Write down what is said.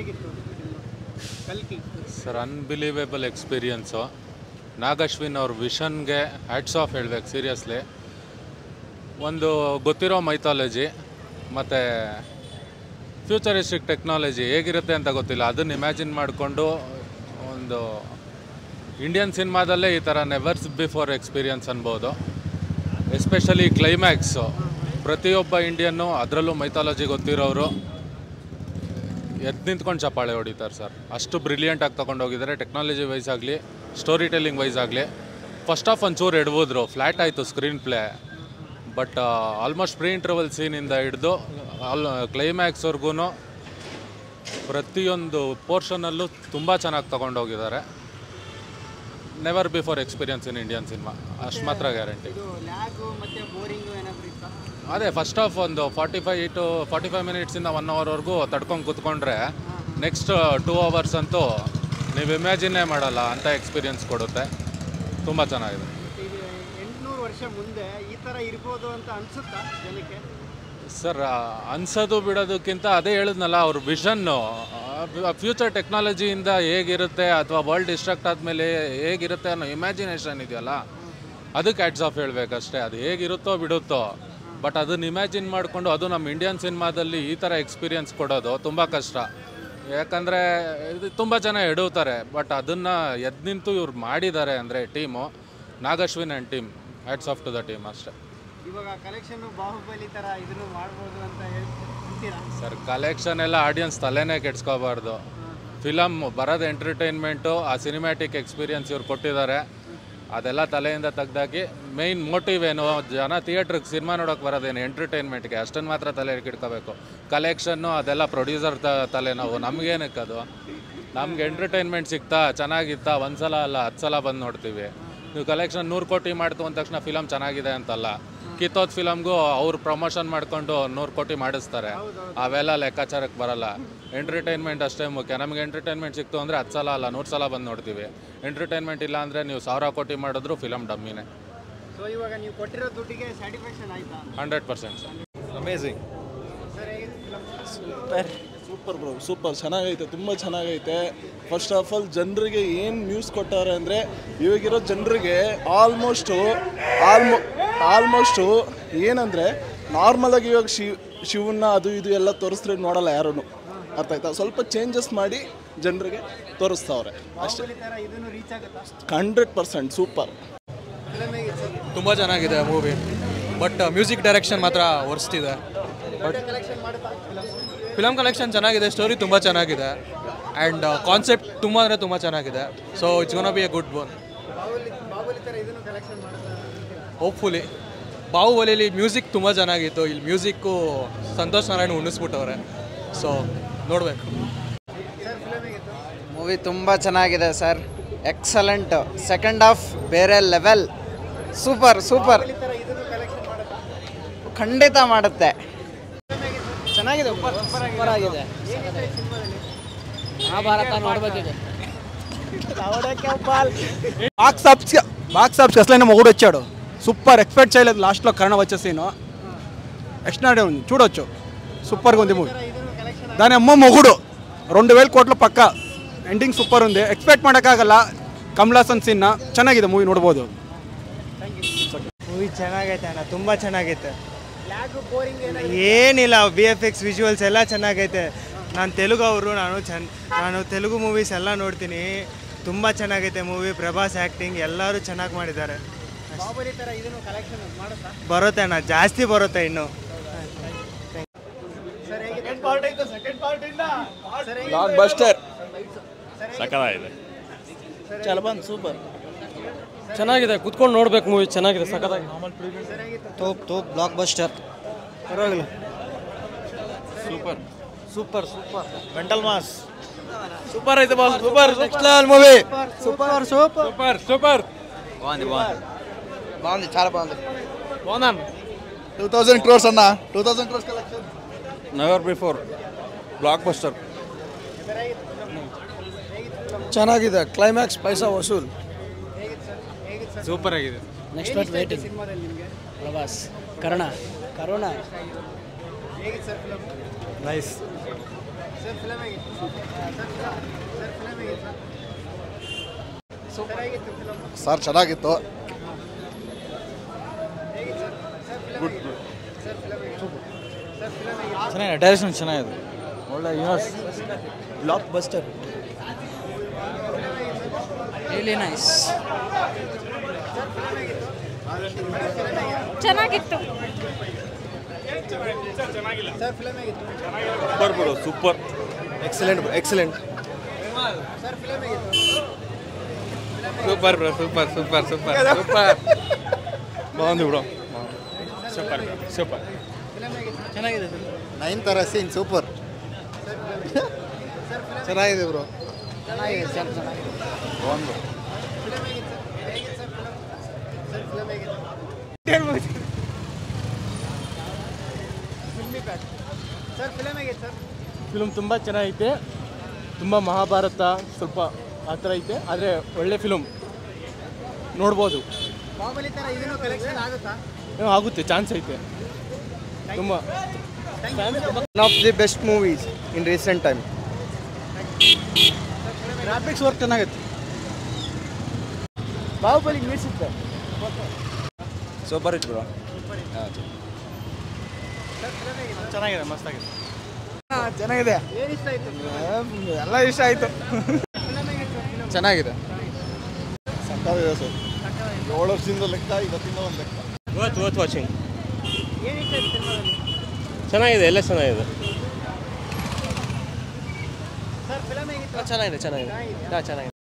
ಹೇಗಿತ್ತು ಕಲ್ಕಿ sir unbelievable experience Nag Ashwin ಅವ್ರ ವಿಷನ್ಗೆ ಹ್ಯಾಟ್ಸ್ ಆಫ್ ಹೇಳ್ಬೇಕು ಸೀರಿಯಸ್ಲಿ ಒಂದು ಗೊತ್ತಿರೋ ಮೈಥಾಲಜಿ ಮತ್ತು ಫ್ಯೂಚರಿಸ್ಟಿಕ್ ಟೆಕ್ನಾಲಜಿ ಹೇಗಿರುತ್ತೆ ಅಂತ ಗೊತ್ತಿಲ್ಲ ಅದನ್ನು ಇಮ್ಯಾಜಿನ್ ಮಾಡಿಕೊಂಡು ಒಂದು ಇಂಡಿಯನ್ ಸಿನಿಮಾದಲ್ಲೇ ಈ ಥರ ನೆವರ್ಸ್ ಬಿಫೋರ್ ಎಕ್ಸ್ಪೀರಿಯನ್ಸ್ ಅನ್ಬೋದು ಎಸ್ಪೆಷಲಿ ಕ್ಲೈಮ್ಯಾಕ್ಸು ಪ್ರತಿಯೊಬ್ಬ ಇಂಡಿಯನ್ನು ಅದರಲ್ಲೂ ಮೈಥಾಲಜಿ ಗೊತ್ತಿರೋರು ಎದ್ದು ನಿಂತ್ಕೊಂಡು ಚಪ್ಪಾಳೆ ಹೊಡಿತಾರೆ ಸರ್ ಅಷ್ಟು ಬ್ರಿಲಿಯಂಟಾಗಿ ತೊಗೊಂಡು ಹೋಗಿದ್ದಾರೆ ಟೆಕ್ನಾಲಜಿ ವೈಸ್ ಆಗಲಿ ಸ್ಟೋರಿ ಟೆಲ್ಲಿಂಗ್ ವೈಸ್ ಆಗಲಿ ಫಸ್ಟ್ ಆಫ್ ಒಂಚೂರು ಎಡ್ಬೋದ್ರು ಫ್ಲ್ಯಾಟ್ ಆಯಿತು screenplay but almost pre interval ಸೀನಿಂದ ಹಿಡಿದು ಆಲ್ ಕ್ಲೈಮ್ಯಾಕ್ಸ್ವರೆಗೂ ಪ್ರತಿಯೊಂದು ಪೋರ್ಷನಲ್ಲೂ ತುಂಬ ಚೆನ್ನಾಗಿ ತೊಗೊಂಡು ಹೋಗಿದ್ದಾರೆ never before experience in Indian cinema ಅಷ್ಟು ಮಾತ್ರ ಗ್ಯಾರಂಟಿ ಇದು ಲ್ಯಾಗು ಮತ್ತು ಬೋರಿಂಗು ಏನಾದರೂ ಇತ್ತಾ ಅದೇ ಫಸ್ಟ್ ಆಫ್ ಒಂದು forty five to forty five ಮಿನಿಟ್ಸಿಂದ ಒನ್ ಅವರ್ವರೆಗೂ ತಡ್ಕೊಂಡು ಕೂತ್ಕೊಂಡ್ರೆ ನೆಕ್ಸ್ಟ್ ಟೂ ಅವರ್ಸ್ ಅಂತೂ ನೀವು ಇಮ್ಯಾಜಿನ್ನೇ ಮಾಡಲ್ಲ ಅಂಥ ಎಕ್ಸ್ಪೀರಿಯನ್ಸ್ ಕೊಡುತ್ತೆ ತುಂಬ ಚೆನ್ನಾಗಿದೆ ಮತ್ತು ಇದು ಎಂಟುನೂರು ವರ್ಷ ಮುಂದೆ ಈ ಥರ ಇರ್ಬೋದು ಅಂತ ಅನಿಸುತ್ತಾ ಜನಕ್ಕೆ ಸರ್ ಅನ್ಸೋದು ಬಿಡೋದಕ್ಕಿಂತ ಅದೇ ಹೇಳಿದ್ನಲ್ಲ ಅವ್ರ ವಿಷನ್ನು ಫ್ಯೂಚರ್ ಟೆಕ್ನಾಲಜಿಯಿಂದ ಹೇಗಿರುತ್ತೆ ಅಥವಾ ವರ್ಲ್ಡ್ ಡಿಸ್ಟ್ರಕ್ಟ್ ಆದಮೇಲೆ ಹೇಗಿರುತ್ತೆ ಅನ್ನೋ ಇಮ್ಯಾಜಿನೇಷನ್ ಇದೆಯಲ್ಲ ಅದಕ್ಕೆ ಆ್ಯಡ್ಸ್ ಆಫ್ ಹೇಳಬೇಕಷ್ಟೇ ಅದು ಹೇಗಿರುತ್ತೋ ಬಿಡುತ್ತೋ ಬಟ್ ಅದನ್ನ ಇಮ್ಯಾಜಿನ್ ಮಾಡಿಕೊಂಡು ಅದು ನಮ್ಮ ಇಂಡಿಯನ್ ಸಿನಿಮಾದಲ್ಲಿ ಈ ಥರ ಎಕ್ಸ್ಪೀರಿಯನ್ಸ್ ಕೊಡೋದು ತುಂಬ ಕಷ್ಟ ಯಾಕಂದರೆ ಇದು ತುಂಬ ಜನ ಎಡುತ್ತಾರೆ ಬಟ್ ಅದನ್ನು ಎದ್ದು ನಿಂತು ಇವ್ರು ಮಾಡಿದ್ದಾರೆ ಅಂದರೆ team Nag Ashwin and team hats off to the team ಅಷ್ಟೇ ಇವಾಗ ಕಲೆಕ್ಷನ್ನು ಬಾಹುಬಲಿ ಥರ ಇದನ್ನು ಮಾಡ್ಬೋದು ಅಂತ ಹೇಳಿ ಅಂತೀರಾ ಸರ್ ಕಲೆಕ್ಷನ್ ಎಲ್ಲ ಆಡಿಯನ್ಸ್ ತಲೆನೇ ಕೆಡ್ಸ್ಕೋಬಾರ್ದು ಫಿಲಮ್ ಬರೋದು ಎಂಟರ್ಟೈನ್ಮೆಂಟು ಆ ಸಿನಿಮ್ಯಾಟಿಕ್ ಎಕ್ಸ್ಪೀರಿಯನ್ಸ್ ಇವ್ರು ಕೊಟ್ಟಿದ್ದಾರೆ ಅದೆಲ್ಲ ತಲೆಯಿಂದ ತೆಗ್ದಾಕಿ ಮೇಯ್ನ್ ಮೋಟಿವ್ ಏನು ಜನ ಥಿಯೇಟ್ರಿಗೆ ಸಿನಿಮಾ ನೋಡೋಕೆ ಬರೋದೇನು ಎಂಟರ್ಟೈನ್ಮೆಂಟ್ಗೆ ಅಷ್ಟನ್ನು ಮಾತ್ರ ತಲೆ ಇಟ್ಕೋಬೇಕು ಕಲೆಕ್ಷನ್ನು ಅದೆಲ್ಲ ಪ್ರೊಡ್ಯೂಸರ್ ತ ತಲೆನೋವು ನಮಗೇನಕ್ಕೆ ಅದು ನಮ್ಗೆ ಎಂಟರ್ಟೈನ್ಮೆಂಟ್ ಸಿಗ್ತಾ ಚೆನ್ನಾಗಿತ್ತಾ ಒಂದು ಸಲ ಅಲ್ಲ ಹತ್ತು ಸಲ ಬಂದು ನೋಡ್ತೀವಿ ನೀವು ಕಲೆಕ್ಷನ್ ನೂರು ಕೋಟಿ ಮಾಡ್ತು ಅಂದ ತಕ್ಷಣ ಫಿಲಮ್ ಚೆನ್ನಾಗಿದೆ ಅಂತಲ್ಲ ಕಿತ್ತೋದ್ ಫಿಲಮ್ಗೂ ಅವ್ರು ಪ್ರಮೋಷನ್ ಮಾಡ್ಕೊಂಡು ನೂರು ಕೋಟಿ ಮಾಡಿಸ್ತಾರೆ ಅವೆಲ್ಲ ಲೆಕ್ಕಾಚಾರಕ್ಕೆ ಬರಲ್ಲ ಎಂಟರ್ಟೈನ್ಮೆಂಟ್ ಅಷ್ಟೇ ಮುಖ್ಯ ನಮಗೆ ಎಂಟರ್ಟೈನ್ಮೆಂಟ್ ಸಿಕ್ತು ಅಂದರೆ ಹತ್ತು ಸಲ ಅಲ್ಲ ನೂರು ಸಲ ಬಂದು ನೋಡ್ತೀವಿ ಎಂಟರ್ಟೈನ್ಮೆಂಟ್ ಇಲ್ಲ ಅಂದರೆ ನೀವು ಸಾವಿರ ಕೋಟಿ ಮಾಡಿದ್ರು ಫಿಲಮ್ ಡಮ್ಮಿನೇ ಸೊ ಇವಾಗ ನೀವು ಕೊಟ್ಟಿರೋ ದುಡ್ಡಿಗೆ ಸ್ಯಾಟಿಸ್ಫ್ಯಾಕ್ಷನ್ ಆಯ್ತಾ hundred percent sir amazing sir ಹೇಗಿತ್ತು film super super bro super ಚೆನ್ನಾಗೈತೆ ತುಂಬ ಚೆನ್ನಾಗೈತೆ ಫಸ್ಟ್ ಆಫ್ ಆಲ್ ಜನರಿಗೆ ಏನು ನ್ಯೂಸ್ ಕೊಟ್ಟಾರೆ ಅಂದರೆ ಇವಾಗಿರೋ ಜನರಿಗೆ ಆಲ್ಮೋಸ್ಟು ಆಲ್ಮೋ ಆಲ್ಮೋಸ್ಟು ಏನಂದರೆ ನಾರ್ಮಲಾಗಿ ಇವಾಗ ಶಿವ್ ಶಿವನ್ನ ಅದು ಇದು ಎಲ್ಲ ತೋರಿಸಿದ್ರೆ ನೋಡಲ್ಲ ಯಾರೂ ಅರ್ಥ ಆಯ್ತಾ ಸ್ವಲ್ಪ ಚೇಂಜಸ್ ಮಾಡಿ ಜನರಿಗೆ ತೋರಿಸ್ತಾವ್ರೆ ಅಷ್ಟೇ ಬಾಹುಬಲಿ ಥರ ಇದನ್ನು ರೀಚ್ ಆಗುತ್ತಾ ಹಂಡ್ರೆಡ್ ಪರ್ಸೆಂಟ್ ಸೂಪರ್ ಫಿಲಮ್ ಹೇಗಿತ್ತು ಸರ್ ತುಂಬ ಚೆನ್ನಾಗಿದೆ ಮೂವಿ ಬಟ್ ಮ್ಯೂಸಿಕ್ ಡೈರೆಕ್ಷನ್ ಮಾತ್ರ ವರ್ಸ್ಟ್ ಇದೆ ಬಟ್ ಕಲೆಕ್ಷನ್ ಮಾಡುತ್ತಾ ಫಿಲಮ್ ಫಿಲಮ್ ಕಲೆಕ್ಷನ್ ಚೆನ್ನಾಗಿದೆ ಸ್ಟೋರಿ ತುಂಬ ಚೆನ್ನಾಗಿದೆ ಆ್ಯಂಡ್ ಕಾನ್ಸೆಪ್ಟ್ ತುಂಬ ಅಂದರೆ ತುಂಬ ಚೆನ್ನಾಗಿದೆ so it's gonna be a good one Baahubali Baahubali ಥರ ಇದನ್ನು ಕಲೆಕ್ಷನ್ ಮಾಡುತ್ತಾ ಹೋಪ್ಫುಲಿ ಬಾಹುಬಲಿಲಿ ಮ್ಯೂಸಿಕ್ ತುಂಬ ಚೆನ್ನಾಗಿತ್ತು ಇಲ್ಲಿ ಮ್ಯೂಸಿಕ್ಕು ಸಂತೋಷ್ ನಾರಾಯಣ್ ಉಣಿಸ್ಬಿಟ್ಟವ್ರೆ ಸೊ ನೋಡಬೇಕು ಸರ್ ಫಿಲಮ್ ಹೇಗಿತ್ತು ಮೂವಿ ತುಂಬ ಚೆನ್ನಾಗಿದೆ ಸರ್ ಎಕ್ಸಲೆಂಟ್ ಸೆಕೆಂಡ್ ಹಾಫ್ ಬೇರೆ ಲೆವೆಲ್ ಸೂಪರ್ ಸೂಪರ್ ಈ ಥರ ಇದನ್ನು ಕಲೆಕ್ಷನ್ ಮಾಡುತ್ತಾ ಖಂಡಿತ ಮಾಡುತ್ತೆ ಚೆನ್ನಾಗಿದೆ ಸೂಪರ್ ಆಗಿದೆ ಮಹಾಭಾರತ ನೋಡ್ಬೇಕಿದೆ బాక్స్ ఆఫీస్ బాక్స్ ఆఫీస్ అసలైన మొగుడు వచ్చాడు సూపర్ ఎక్స్పెక్ట్ చేయలేదు లాస్ట్లో కరోనా వచ్చే సీను ఎక్స్ట్రాడే ఉంది చూడొచ్చు సూపర్గా ఉంది మూవీ దాని అమ్మ మొగుడు రెండు వేల కోట్ల పక్క ಎಂಡಿಂಗ್ ಸೂಪರ್ ఉంది ಎಕ್ಸ್ಪೆಕ್ಟ್ ಮಾಡೋಕ್ಕಾಗಲ್ಲ ಕಮಲಾಸನ್ ಸೀನ್ನ ಚೆನ್ನಾಗಿದೆ ಮೂವಿ ನೋಡ್ಬೋದು ಮೂವಿ ಚೆನ್ನಾಗೈತೆ ಅಣ್ಣ ತುಂಬ ಚೆನ್ನಾಗೈತೆ ಲ್ಯಾಗು ಬೋರಿಂಗ್ ಏನಾದ್ರು ಏನಿಲ್ಲ ಬಿ ಎಫ್ ಎಕ್ಸ್ ವಿಜುವಲ್ಸ್ ಎಲ್ಲ ಚೆನ್ನಾಗೈತೆ ನಾನು ತೆಲುಗು ಅವರು ನಾನು ಚೆನ್ನ ನಾನು ತೆಲುಗು ಮೂವೀಸ್ ಎಲ್ಲ ನೋಡ್ತೀನಿ ತುಂಬ ಚೆನ್ನಾಗೈತೆ ಮೂವಿ ಪ್ರಭಾಸ್ ಆ್ಯಕ್ಟಿಂಗ್ ಎಲ್ಲರೂ ಚೆನ್ನಾಗಿ ಮಾಡಿದ್ದಾರೆ ಬಾಹುಬಲಿ ಥರ ಇದನ್ನು ಕಲೆಕ್ಷನ್ ಮಾಡುತ್ತಾ ಬರುತ್ತೆ ಅಣ್ಣ ಜಾಸ್ತಿ ಬರುತ್ತೆ ಇನ್ನು ಸರ್ ಹೇಗಿತ್ತು ಸೆಕೆಂಡ್ ಪಾರ್ಟ್ ಸರ್ ಹೇಗಿತ್ತು? ಬ್ಲಾಕ್ ಬಸ್ಟರ್ ಸಕ್ಕತ್ತಾಗಿದೆ చాలా బాగుంది సూపర్ ಚೆನ್ನಾಗಿದೆ ಕುತ್ಕೊಂಡು ನೋಡ್ಬೇಕು ಮೂವಿ ಚೆನ್ನಾಗಿದೆ ಸಖತ್ತಾಗಿ ಸರ್ ಹೇಗಿತ್ತು ತೋಪ್ ತೋಪ್ ಬ್ಲಾಕ್ ಬಸ್ಟರ್ ಪರವಾಗಿಲ್ಲ super super super mental mass super అయితే boss super next level movie super super super super బాగుంది బాగుంది బాగుంది చాలా బాగుంది బాగుందా టూ థౌజండ్ క్రోర్స్ అన్న two thousand crores collection never before blockbuster ಚೆನ್ನಾಗಿದೆ ಕ್ಲೈಮ್ಯಾಕ್ಸ್ ಪೈಸಾ ವಸೂಲ್ ಸೂಪರ್ ಆಗಿದೆ ನೆಕ್ಸ್ಟ್ ಬಟ್ ವೇಟಿಂಗ್ ಸಿನಿಮಾದಲ್ಲಿ ನಿಮಗೆ ಪ್ರಭಾಸ್ ಕರ್ಣ ಕರೋಣ ಹೇಗಿತ್ತು sir film nice sir film ಹೇಗಿತ್ತು ಸರ್ ಸರ್ ಫಿಲಮ್ ಹೇಗಿತ್ತು ಸರ್ ಹೇಗಿತ್ತು ಫಿಲಮ್ ಸರ್ ಚೆನ್ನಾಗಿತ್ತು ಹೇಗಿತ್ತು ಸರ್ ಸರ್ ಫಿಲಮ್ ಹೇಗಿತ್ತು ಸರ್ ಫಿಲಮ್ ಹೇಗಿತ್ತು ಸರ್ ಫಿಲಮ್ ಹೇಗಿತ್ತು ಚೆನ್ನಾಗಿದೆ ಡೈರೆಕ್ಷನ್ ಚೆನ್ನಾಗಿದೆ ಒಳ್ಳೆ universe blockbuster really nice ಚೆನ್ನಾಗಿತ್ತು ಸರ್ ಫಿಲಮ್ ಹೇಗಿತ್ತು super bro super excellent excellent sir film ಹೇಗಿತ್ತು super bro super super super super ಬಾగుంది ಬ್ರೋ ಸೂಪರ್ ಸೂಪರ್ ಫಿಲಮ್ ಹೇಗಿತ್ತು ಚೆನ್ನಾಗಿದೆ ನೈನ್ ಥರ ಸೀನ್ ಸೂಪರ್ ಚೆನ್ನಾಗಿದೆ ಬ್ರೋ ಚೆನ್ನಾಗಿದೆ ಸರ್ ಚೆನ್ನಾಗಿದೆ ಫಿಲಮ್ ಹೇಗಿತ್ತು ಸರ್ ಹೇಗಿತ್ತು ಸರ್ ಫಿಲಮ್ ಸರ್ ಫಿಲಮ್ ಹೇಗಿತ್ತು ಫಿಲ್ಮಿ ಪ್ಯಾಕ್ ಸರ್ ಫಿಲಮ್ ಹೇಗಿತ್ತು ಸರ್ ಫಿಲ್ಮ್ ತುಂಬ ಚೆನ್ನಾಗೈತೆ ತುಂಬ ಮಹಾಭಾರತ ಸ್ವಲ್ಪ ಆ ಥರ ಐತೆ ಆದರೆ ಒಳ್ಳೆ ಫಿಲ್ಮ್ ನೋಡ್ಬೋದು ಬಾಹುಬಲಿ ಥರ ಇದನ್ನು ಕಲೆಕ್ಷನ್ ಆಗುತ್ತಾ ಏನೋ ಆಗುತ್ತೆ ಚಾನ್ಸ್ ಐತೆ ತುಂಬ one of the best movies in recent time graphics work ಚೆನ್ನಾಗೈತೆ ಬಾಹುಬಲಿ ಮೀರ್ಸುತ್ತೆ ಸೂಪರ್ ಇತ್ತು ಬ್ರೋ ಸರ್ ಫಿಲಮ್ ಹೇಗಿತ್ತು ಚೆನ್ನಾಗಿದೆ ಮಸ್ತಾಗಿದೆ ಚೆನ್ನಾಗಿದೆ ಏನು ಇಷ್ಟ ಆಯಿತು ಎಲ್ಲ ಇಷ್ಟ ಆಯಿತು ಫಿಲಮ್ ಹೇಗಿತ್ತು ಫಿಲಮ್ ಚೆನ್ನಾಗಿದೆ ಸಕ್ಕತ್ತಾಗಿದೆ ಸರ್ ಏಳು ವರ್ಷದಿಂದ ಲೆಕ್ಕ ಇವತ್ತಿಂದ ಒಂದು ಲೆಕ್ಕ ವರ್ತ್ ವರ್ತ್ ವಾಚಿಂಗ್ ಏನು ಇಷ್ಟ ಆಯ್ತು ಸಿನಿಮಾದಲ್ಲಿ ಚೆನ್ನಾಗಿದೆ ಎಲ್ಲ ಚೆನ್ನಾಗಿದೆ ಸರ್ ಫಿಲಮ್ ಹೇಗಿತ್ತು ಚೆನ್ನಾಗಿದೆ ಚೆನ್ನಾಗಿದೆ ಚೆನ್ನಾಗಿದೆಯಾ? ಹಾಂ ಚೆನ್ನಾಗಿದೆ